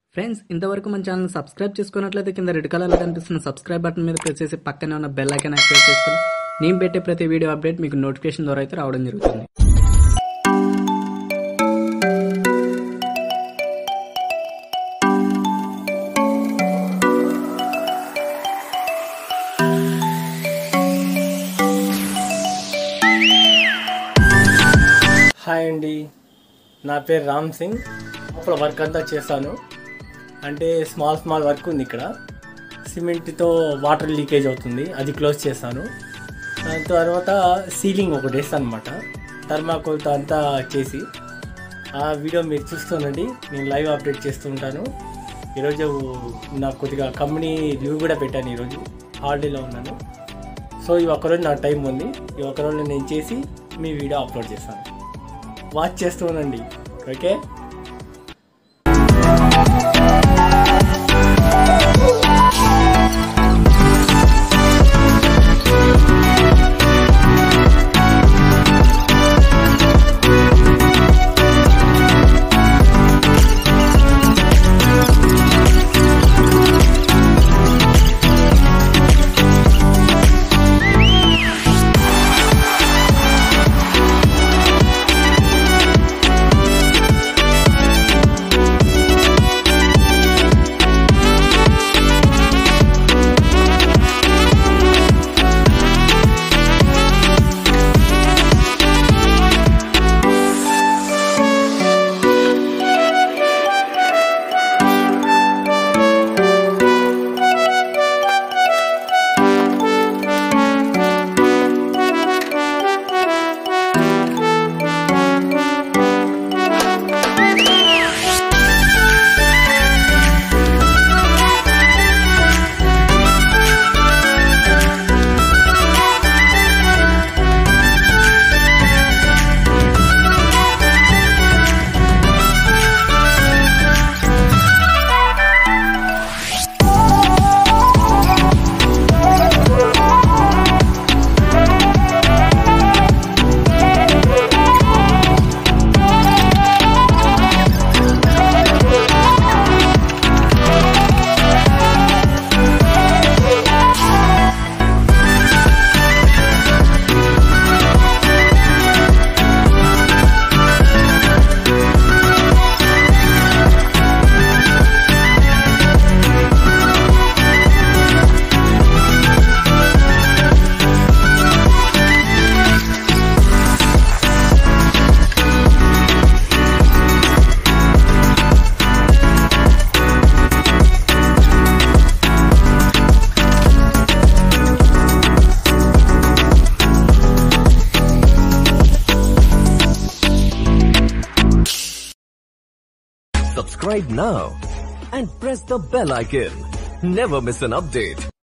Friends ఇంతవరకు మన channel subscribe చేసుకున్నట్లయితే కింద రెడ్ కలర్లో కనిపిస్తున్న సబ్స్క్రైబ్ బటన్ మీద ప్రెస్ చేసి పక్కనే ఉన్న బెల్ ఐకాన్ యాక్టివేట్ చేసుకుని నేను పెట్టే ప్రతి వీడియో అప్డేట్ మీకు నోటిఫికేషన్ ద్వారా అయితే రావడం జరుగుతుంది హాయ్ అండి నా పేరు రామ్ సింగ్ లోపల వర్క్ అంతా చేస్తాను అంటే స్మాల్ స్మాల్ వర్క్ ఉంది ఇక్కడ సిమెంట్తో వాటర్ లీకేజ్ అవుతుంది అది క్లోజ్ చేస్తాను దాని తర్వాత సీలింగ్ ఒకటి వేస్తాను అనమాట థర్మాకోల్తో అంతా చేసి ఆ వీడియో మీరు చూస్తుండండి నేను లైవ్ అప్డేట్ చేస్తూ ఉంటాను ఈరోజు నాకు కొద్దిగా కంపెనీ లీవ్ కూడా పెట్టాను ఈరోజు హాలిడేలో ఉన్నాను సో ఈ ఒక్కరోజు నాకు టైం ఉంది ఈ ఒక్కరోజు నేను చేసి మీ వీడియో అప్లోడ్ చేస్తాను వాచ్ చేస్తూ ఉండండి okay Subscribe now and press the bell icon. Never miss an update.